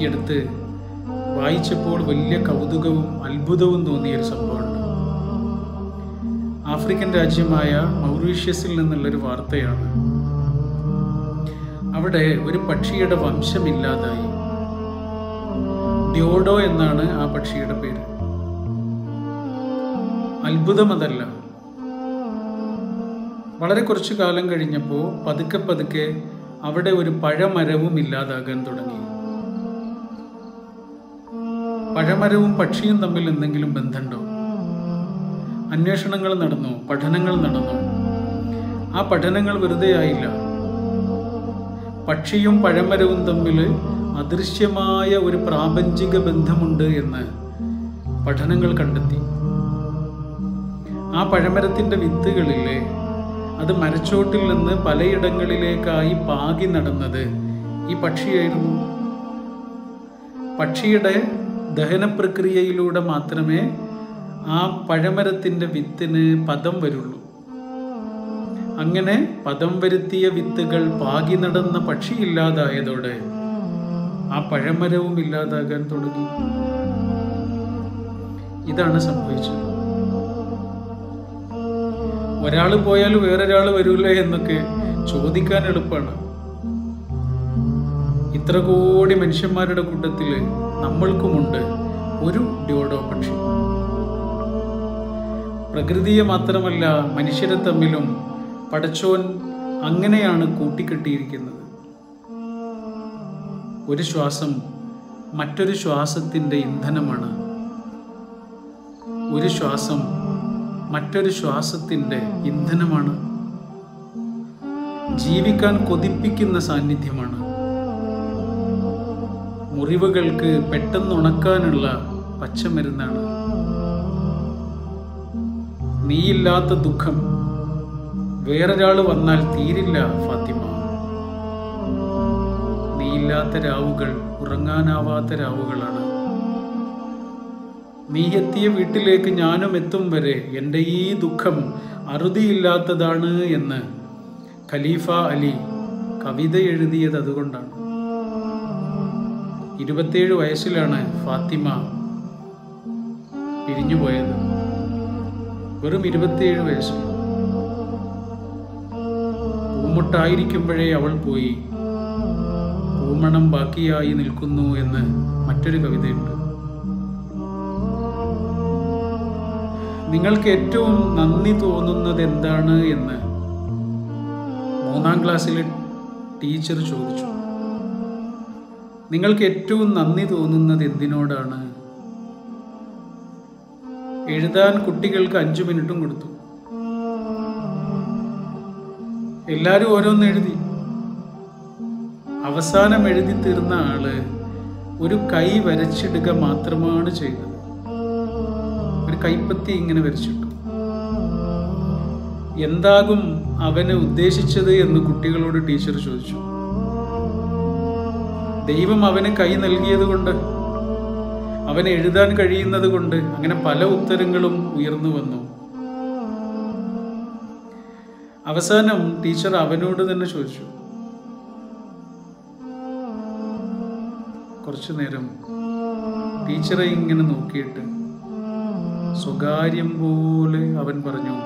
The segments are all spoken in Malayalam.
ഈ അടുത്ത് വായിച്ചപ്പോൾ വലിയ കൗതുകവും അത്ഭുതവും തോന്നിയ ഒരു സംഭവമുണ്ട് ആഫ്രിക്കൻ രാജ്യമായ മൗറീഷ്യസിൽ നിന്നുള്ളൊരു വാർത്തയാണ് അവിടെ ഒരു പക്ഷിയുടെ വംശമില്ലാതായി ഡ്യോഡോ എന്നാണ് ആ പക്ഷിയുടെ പേര് അത്ഭുതം അതല്ല വളരെ കുറച്ചു കാലം കഴിഞ്ഞപ്പോൾ പതുക്കെ പതുക്കെ അവിടെ ഒരു പഴമരവും ഇല്ലാതാകാൻ തുടങ്ങി പഴമരവും പക്ഷിയും തമ്മിൽ എന്തെങ്കിലും ബന്ധമുണ്ടോ അന്വേഷണങ്ങൾ നടന്നു പഠനങ്ങൾ നടന്നു ആ പഠനങ്ങൾ വെറുതെ ആയില്ല പക്ഷിയും പഴമരവും തമ്മിൽ അദൃശ്യമായ ഒരു പ്രാപഞ്ചിക ബന്ധമുണ്ട് എന്ന് പഠനങ്ങൾ കണ്ടെത്തി ആ പഴമരത്തിന്റെ വിത്തുകളിലെ അത് മരച്ചോട്ടിൽ നിന്ന് പലയിടങ്ങളിലേക്കായി പാകി നടന്നത് ഈ പക്ഷിയായിരുന്നു പക്ഷിയുടെ ദഹന പ്രക്രിയയിലൂടെ മാത്രമേ ആ പഴമരത്തിന്റെ വിത്തിന് പദം വരുള്ളൂ അങ്ങനെ പദം വരുത്തിയ വിത്തുകൾ പാകി നടന്ന പക്ഷി ഇല്ലാതായതോടെ ആ പഴമരവും ഇല്ലാതാകാൻ തുടങ്ങി ഇതാണ് സംഭവിച്ചത് ഒരാൾ പോയാൽ വേറൊരാൾ വരൂലേ എന്നൊക്കെ ചോദിക്കാൻ എളുപ്പമാണ് ഇത്ര കോടി മനുഷ്യന്മാരുടെ കൂട്ടത്തിൽ നമ്മൾക്കുമുണ്ട് ഒരു ഡ്യോഡോ പക്ഷി പ്രകൃതിയെ മാത്രമല്ല മനുഷ്യരെ തമ്മിലും പടച്ചോൻ അങ്ങനെയാണ് കൂട്ടിക്കെട്ടിയിരിക്കുന്നത് ഒരു ശ്വാസം മറ്റൊരു ശ്വാസത്തിൻ്റെ ഇന്ധനമാണ് ഒരു ശ്വാസം മറ്റൊരു ശ്വാസത്തിൻ്റെ ഇന്ധനമാണ് ജീവിക്കാൻ കൊതിപ്പിക്കുന്ന സാന്നിധ്യമാണ് മുറിവുകൾക്ക് പെട്ടെന്ന് ഉണക്കാനുള്ള പച്ചമരുന്നാണ് നീയില്ലാത്ത ദുഃഖം വേറൊരാൾ വന്നാൽ തീരില്ല ഫാത്തിമ നീയില്ലാത്ത രാവുകൾ ഉറങ്ങാനാവാത്ത രാവുകളാണ് നീ എത്തിയ വീട്ടിലേക്ക് ഞാനും എത്തും വരെ എൻ്റെ ഈ ദുഃഖം അറുതിയില്ലാത്തതാണ് എന്ന് ഖലീഫ അലി കവിത എഴുതിയത് അതുകൊണ്ടാണ് ഇരുപത്തേഴ് വയസ്സിലാണ് ഫാത്തിമ പിരിഞ്ഞുപോയത് വെറും ഇരുപത്തിയേഴ് വയസ്സ് പൂമുട്ടായിരിക്കുമ്പോഴേ അവൾ പോയി പൂമണം ബാക്കിയായി നിൽക്കുന്നു എന്ന് മറ്റൊരു കവിതയുണ്ട് നിങ്ങൾക്ക് ഏറ്റവും നന്ദി തോന്നുന്നത് എന്താണ് എന്ന് മൂന്നാം ക്ലാസ്സിലെ ടീച്ചർ ചോദിച്ചു നിങ്ങൾക്ക് ഏറ്റവും നന്ദി തോന്നുന്നത് എന്തിനോടാണ് എഴുതാൻ കുട്ടികൾക്ക് അഞ്ചു മിനിറ്റും കൊടുത്തു എല്ലാവരും ഓരോന്ന് എഴുതി അവസാനം എഴുതി തീർന്ന ആള് ഒരു കൈ വരച്ചിടുക മാത്രമാണ് ചെയ്തത് ഒരു കൈപ്പത്തി ഇങ്ങനെ വരച്ചിട്ടു എന്താകും അവന് ഉദ്ദേശിച്ചത് എന്ന് കുട്ടികളോട് ടീച്ചർ ചോദിച്ചു ദൈവം അവന് കൈ നൽകിയത് കൊണ്ട് അവന് എഴുതാൻ കഴിയുന്നത് കൊണ്ട് അങ്ങനെ പല ഉത്തരങ്ങളും ഉയർന്നു വന്നു അവസാനം ടീച്ചർ അവനോട് തന്നെ ചോദിച്ചു കുറച്ചു നേരം ടീച്ചറെ ഇങ്ങനെ നോക്കിയിട്ട് സ്വകാര്യം പോലെ അവൻ പറഞ്ഞു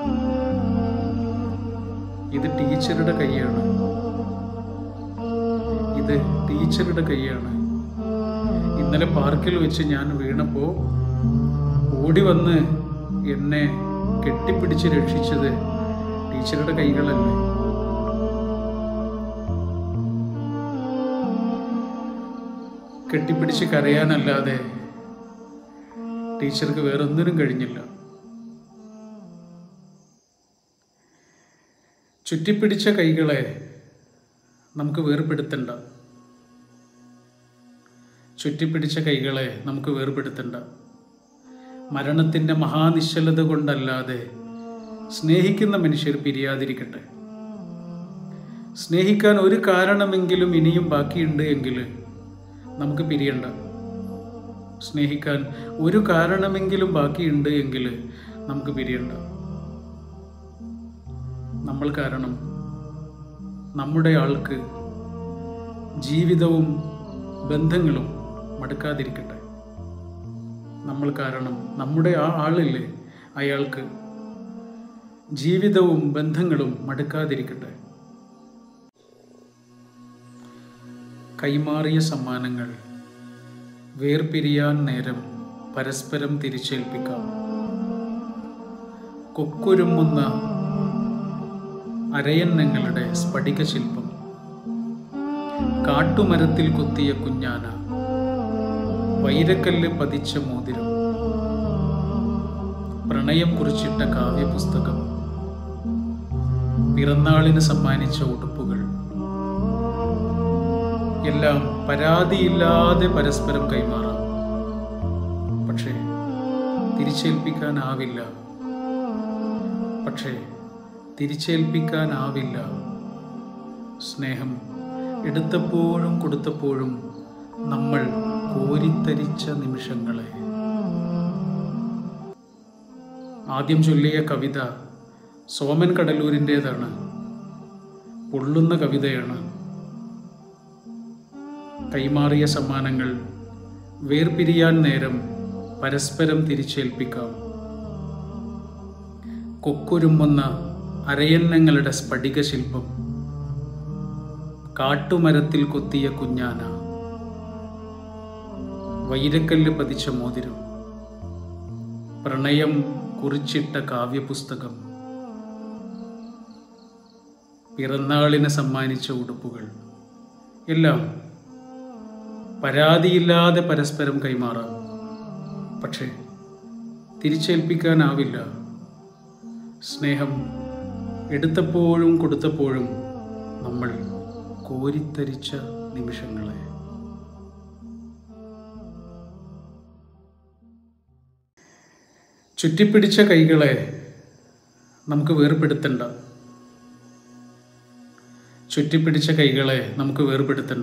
ഇത് ടീച്ചറുടെ കൈയാണ് ഇത് ടീച്ചറുടെ കൈയാണ് ഇന്നലെ പാർക്കിൽ വെച്ച് ഞാൻ വീണപ്പോ ഓടി വന്ന് എന്നെ കെട്ടിപ്പിടിച്ച് രക്ഷിച്ചത് ടീച്ചറുടെ കൈകളല്ലേ കെട്ടിപ്പിടിച്ച് കരയാനല്ലാതെ ടീച്ചർക്ക് വേറൊന്നിനും കഴിഞ്ഞില്ല ചുറ്റിപ്പിടിച്ച കൈകളെ നമുക്ക് വേർപെടുത്തണ്ട ചുറ്റിപ്പിടിച്ച കൈകളെ നമുക്ക് വേർപെടുത്തണ്ട മരണത്തിൻ്റെ മഹാനിശ്ചലത കൊണ്ടല്ലാതെ സ്നേഹിക്കുന്ന മനുഷ്യർ പിരിയാതിരിക്കട്ടെ സ്നേഹിക്കാൻ ഒരു കാരണമെങ്കിലും ഇനിയും ബാക്കിയുണ്ട് എങ്കിൽ നമുക്ക് പിരിയണ്ട സ്നേഹിക്കാൻ ഒരു കാരണമെങ്കിലും ബാക്കിയുണ്ട് എങ്കിൽ നമുക്ക് പിരിയണ്ട നമ്മൾ കാരണം നമ്മുടെ ആൾക്ക് ജീവിതവും ബന്ധങ്ങളും മടുക്കാതിരിക്കട്ടെ നമ്മൾ കാരണം നമ്മുടെ ആ ആളില്ലേ അയാൾക്ക് ജീവിതവും ബന്ധങ്ങളും മടുക്കാതിരിക്കട്ടെ കൈമാറിയ സമ്മാനങ്ങൾ വേർപിരിയാൻ നേരം പരസ്പരം തിരിച്ചേൽപ്പിക്കാം കൊക്കുരുമുന്ന അരയന്നങ്ങളുടെ സ്ഫടിക ശില്പം കാട്ടുമരത്തിൽ കൊത്തിയ കുഞ്ഞാന വൈരക്കല്ല് പതിച്ച മോതിരം പ്രണയം കുറിച്ചിട്ട കാവ്യപുസ്തകം പിറന്നാളിന് സമ്മാനിച്ച ഉടുപ്പുകൾ എല്ലാം പരാതിയില്ലാതെ പരസ്പരം കൈമാറാം പക്ഷേ തിരിച്ചേൽപ്പിക്കാനാവില്ല പക്ഷേ തിരിച്ചേൽപ്പിക്കാനാവില്ല സ്നേഹം എടുത്തപ്പോഴും കൊടുത്തപ്പോഴും നമ്മൾ കോരിത്തരിച്ച നിമിഷങ്ങളെ ആദ്യം ചൊല്ലിയ കവിത സോമൻ കടലൂരിൻ്റേതാണ് പൊള്ളുന്ന കവിതയാണ് കൈമാറിയ സമ്മാനങ്ങൾ വേർപിരിയാൻ നേരം പരസ്പരം തിരിച്ചേൽപ്പിക്കാം കൊക്കുരുമ്പുന്ന അരയന്നങ്ങളുടെ സ്ഫടിക ശില്പം കാട്ടുമരത്തിൽ കൊത്തിയ കുഞ്ഞാന വൈരക്കല്ല് പതിച്ച മോതിരം പ്രണയം കുറിച്ചിട്ട കാവ്യപുസ്തകം പിറന്നാളിന് സമ്മാനിച്ച ഉടുപ്പുകൾ എല്ലാം പരാതിയില്ലാതെ പരസ്പരം കൈമാറാം പക്ഷേ തിരിച്ചേൽപ്പിക്കാനാവില്ല സ്നേഹം എടുത്തപ്പോഴും കൊടുത്തപ്പോഴും നമ്മൾ കോരിത്തരിച്ച നിമിഷങ്ങളെ ചുറ്റിപ്പിടിച്ച കൈകളെ നമുക്ക് വേർപെടുത്തണ്ട ചുറ്റിപ്പിടിച്ച കൈകളെ നമുക്ക് വേർപെടുത്തണ്ട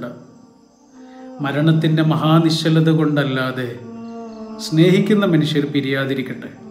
മരണത്തിൻ്റെ മഹാനിശ്ചലത കൊണ്ടല്ലാതെ സ്നേഹിക്കുന്ന മനുഷ്യർ പിരിയാതിരിക്കട്ടെ